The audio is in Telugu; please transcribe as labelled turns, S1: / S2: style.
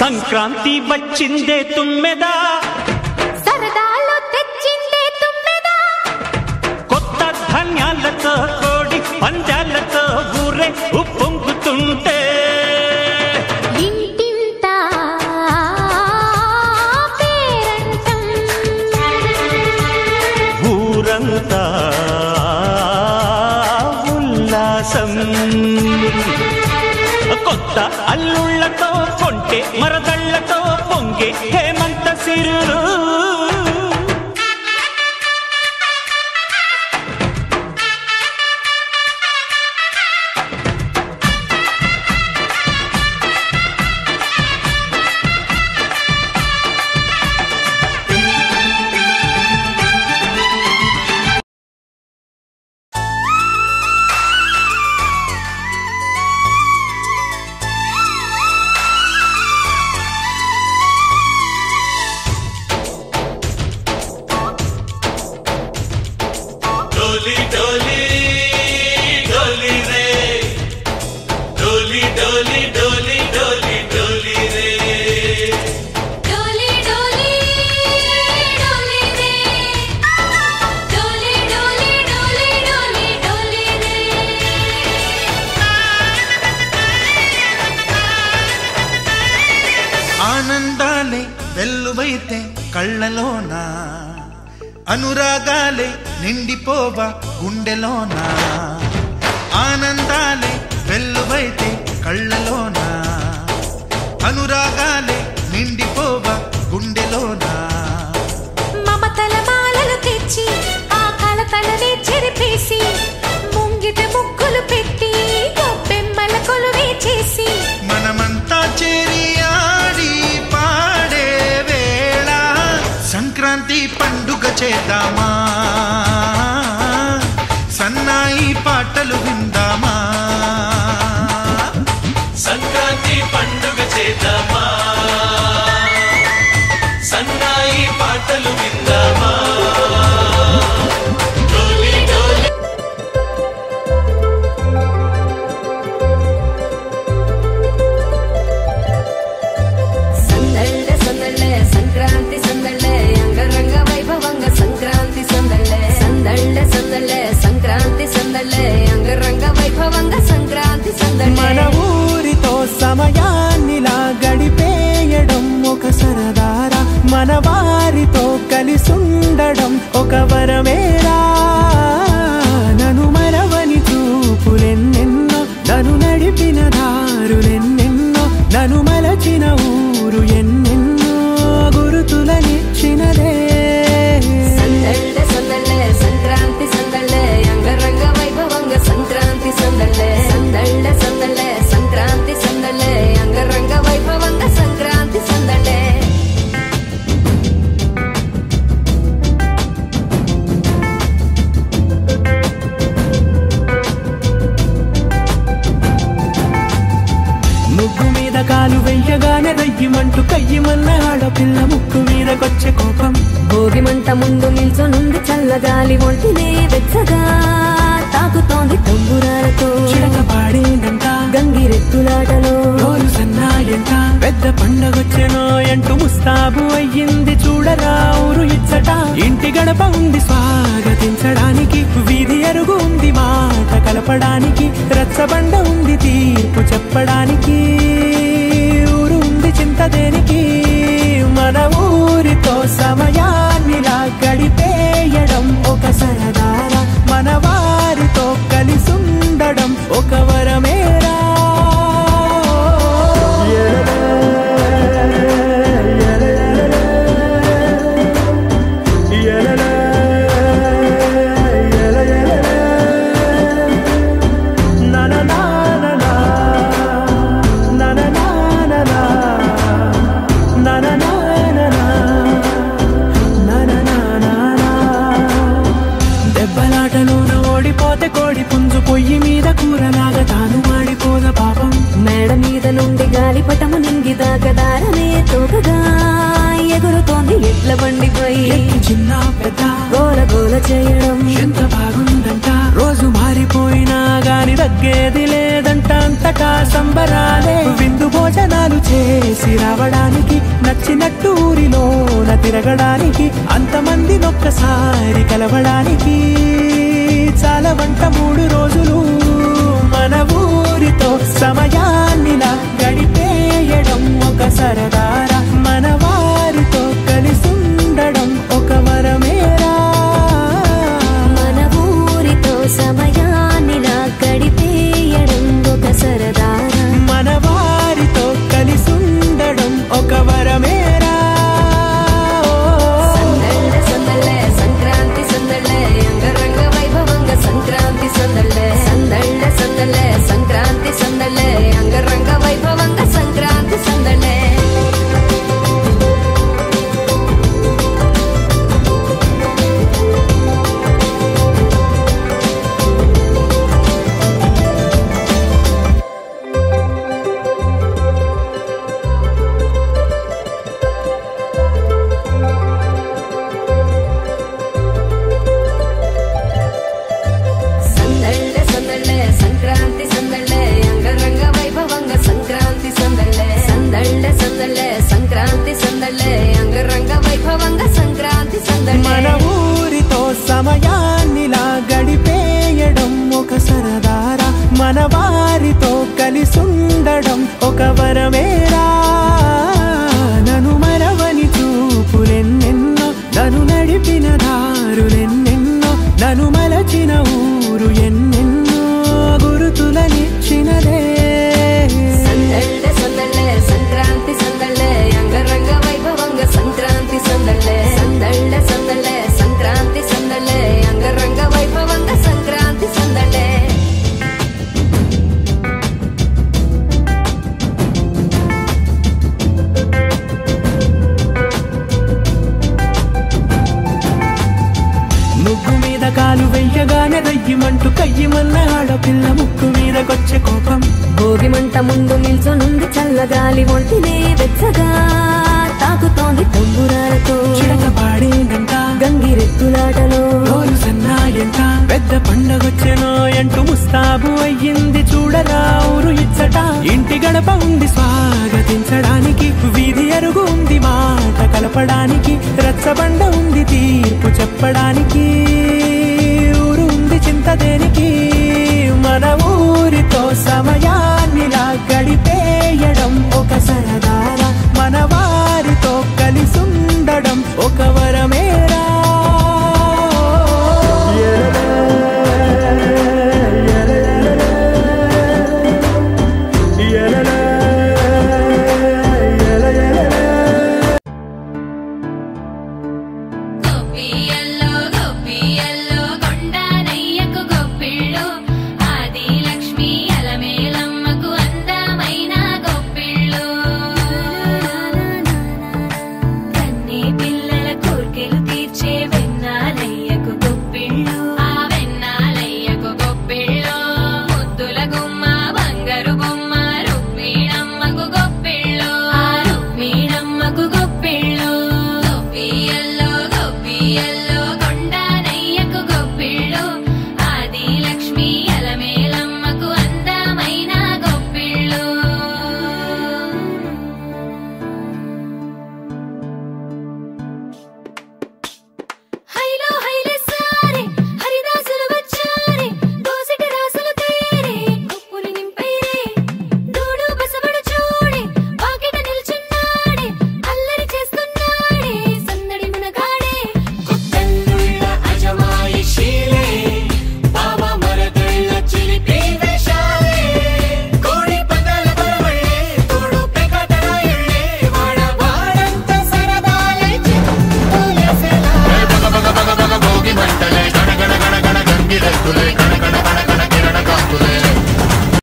S1: సంక్రాంతి వచ్చిందే తుమ్మెదా
S2: సరదాలో తెచ్చిందే తుమ్మెదా
S1: కొత్త ధాన్యాలతో కోడి పందాలతో ఊరే ఉప్పొంగుతుంటే
S2: ఇంటింత పేరంటం
S1: ఊరంతా ఉల్లాసం కొత్త అల్లుళ్ళతో కొంటే మరదళ్ళతో పొంగే హేమంత సిరులు
S3: डोली डोली डोली रे डोली डोली डोली डोली डोली रे
S2: డోలి డోలి డోలి రే డోలి డోలి డోలి డోలి డోలి రే
S4: ఆనందాలే వెల్లువైతే కళ్ళలోన అనురాగాలే నిండిపోవా గుండెలోన ఆనందాలే వెల్లువైతే కళ్ళలోన అనురాగాలే నిండిపోవా గుండెలోన
S2: మమతల మాలలు తెచ్చి ఆ కలతలనే చెరిపేసి ముంగిట ముగ్గులు పెట్టి గొప్పెమ్మల కొలువే చేసి
S4: మనమంతా చేరి ఆడి పాడే వేళ సంక్రాంతి పండుగ చేద్దామా సన్నాయి పాటలు విందామా
S3: సంక్రాంతి పండుగ చేద్దామా సన్నాయి పాటలు విందామా డోలి డోలి
S5: సందళ్ళ సందళ్ళ సంక్రాంతి సందళ్ళ అంగరంగ వైభవంగ సంక్రాంతి సందళ్ళ సందళ్ళ సందళ్ళ సంక్రాంతి సందళ్ళ అంగరంగ వైభవంగ సంక్రాంతి సందళ్ళ
S6: మన ఊరితో సమయాన్నిలా గడిపేయడం ఒక సరదారా మన వారితో కలిసుండడం ఒక వరమేరా నన్ను మరవని చూపులెన్నెన్నో నన్ను నడిపిన దారులెన్నెన్నో నన్ను మలచిన ఊరు ఎన్నెన్నో గురుతులనిచ్చినదే
S5: సందళ్ళ సందళ్ళ సంక్రాంతి సందళ్ళ అంగరంగ వైభవంగ సంక్రాంతి సందళ్ళ సందళ్ళ సందళ్ళ సంక్రాంతి సందళ్ళ అంగరంగ వైభవంగ సంక్రాంతి సందళ్ళ
S6: ముగ్గు మీద కాలు వెయ్యగానే రయ్యమంటూ కయ్యమన్న ఆడపిల్ల ముక్కు మీదకొచ్చే కోపం
S5: భోగి మంట ముందు నిల్చొనుంది చల్లగాలి ఒంటినే వెచ్చగా తాకుతోంది తంబురాలతో
S6: చిడక పాడేదంట
S5: గంగిరెత్తులాటలో
S6: రోజు సన్నాయంట పెద్ద పండగొచ్చెనో అంటూ ముస్తాబు అయ్యింది చూడరా ఊరు ఇచ్చట ఇంటి గడప ఉంది స్వాగతించడానికి వీధి అరుగు ఉంది మాట కలపడానికి రచ్చబండ ఉంది తీర్పు చెప్పడానికి ఊరు ఉంది చింత దేనికి మన ఊరితో సమయాన్నిలా గడిపేయడం ఒక సరదారా మన వారితో కలిసుండడం ఒక వరమేరా నా నా నా నా నా. నా నా నా నా నా. నా నా నా నా నా. నా నా నా నా నా. దెబ్బలాటలోన ఓడిపోతే కోడి పుంజు పొయ్యి మీద కూరలాగా తాను మాడిపోద పాపం
S5: మేడ మీద నుండి గాలిపటము నింగి దాకదారనే తోకగా ఎగురుతోంది ఎట్ల బండిపై
S6: ఎత్తు చిన్న పెద్ద
S5: గోల గోల చేయడం
S6: ఎంత బాగుందంట రోజు మారిపోయినా గాని తగ్గేది లేదంట అంతటా సంబరాలే విందు భోజనాలు చేసి రా రావడానికి నచ్చినట్టు ఊరిలోన తిరగడానికి అంతమంది ఒక్కసారి కలవడానికి చాలా వంట మూడు రోజులు మన ఊరితో సమయాన్నిలా గడిపేయడం ఒక సరదారా మన వారితో కలిసుండడం ఒక వరమేరా
S5: మన ఊరితో సమయాన్నిలా గడిపేయడం ఒక సరదారా
S6: మన వారితో కలిసుండడం ఒక వరమేరా
S5: సందళ్ళ సందళ్ళ సంక్రాంతి సందళ్ళ అంగరంగ వైభవంగ సంక్రాంతి సందళ్ళ సందళ్ళ సందళ్ళ సంక్రాంతి సందళ్ళ అంగరంగ వైభవంగ సంక్రాంతి సందళ్ళ సందళ్ళ సందళ్ళ సంక్రాంతి సందళ్ళ అంగరంగ వైభవంగ సంక్రాంతి సందళ్ళ సందళ్ళ సందళ్ళ సంక్రాంతి సందళ్ళ అంగరంగ వైభవంగ సంక్రాంతి సందళ్ళ
S6: మన ఊరితో సమయాన్నిలా గడిపేయడం ఒక సరదారా మన వారితో కలిసుండడం ఒక వరమేరా నన్ను మరవని చూపులెన్నెన్నో నన్ను నడిపిన దారులెన్నెన్నో నన్ను మలచిన ఊరు ఎన్నెన్నో గురుతులనిచ్చినదే
S5: సందళ్ళ సందళ్ళ సంక్రాంతి సందళ్ళ అంగరంగ వైభవంగ సంక్రాంతి సందళ్ళ సందళ్ళ సందళ్ళ సంక్రాంతి సందళ్ళ అంగరంగ వైభవంగ సంక్రాంతి సందళ్ళ
S6: ముగ్గు మీద కాలు వెయ్యగానే రయ్యమంటూ కయ్యమన్న ఆడపిల్ల ముక్కు మీదకొచ్చే కోపం
S5: భోగి మంట ముందు నిల్చొనుంది చల్లగాలి ఒంటినే వెచ్చగా తాకుతోంది తంబురాలతో
S6: చిడక పాడేనంట
S5: గంగిరెత్తులాటలో
S6: రోజు సన్నాయంట పెద్ద పండగొచ్చెనో అంటూ ముస్తాబు అయ్యింది చూడరా ఊరు ఇచ్చట ఇంటి గడప ఉంది స్వాగతించడానికి వీధి అరుగు ఉంది మాట కలపడానికి రచ్చబండ ఉంది తీర్పు చెప్పడానికి ఊరు ఉంది చింత దేనికి మన ఊరితో సమయాన్నిలా గడిపేయడం ఒక సరదారా మన వారితో కలిసుండడం ఒక వరమేరా
S2: గోపియల్లో గోపియల్లో కొండనయ్యకు గొప్పిళ్ళు ఆది లక్ష్మి అలమేలమ్మకు అందమైన గొప్పిళ్ళు కన్నీ పిల్లల కోర్కెలు తీర్చే వెన్నాలయ్యకు గొప్పిళ్ళు ఆ వెన్నాలయ్యకు గొప్పిళ్ళు ముద్దుల గుమ్మ బంగారు బొమ్మ రుక్మిణమ్మకు గొప్పిళ్ళు ఆ రుక్మిణమ్మకు గొప్పిళ్ళు గోపియల్లో గోపియల్లో కొండనయ్యకు గొప్పిళ్ళు ఆది లక్ష్మి అలమేలమ్మకు అందమైన గొప్పిళ్ళు హైలో హైలే సారే హరిదాసులు వచ్చారే దోసిటి రాసులు తేరే కొప్పులు నింపైరే దూడు బసవడు చూడే వాకిట నిల్చున్నాడే అల్లరి చేస్తున్నాడే సందడి మునగాడే
S3: కొత్తల్లుళ్ళ అజమాయిషీలే బావ మరదళ్ళ చిలిపి వేషాలే కోడి పందాల బరవళ్ళే తోడు పెకటరాయుళ్ళే వాడ వాడంత సరదాలే చిత్తులేసేలా బగ బగ బగ బగ భోగి మంటలే గణ గణ గణ గణ గంగిరెద్దులే గణ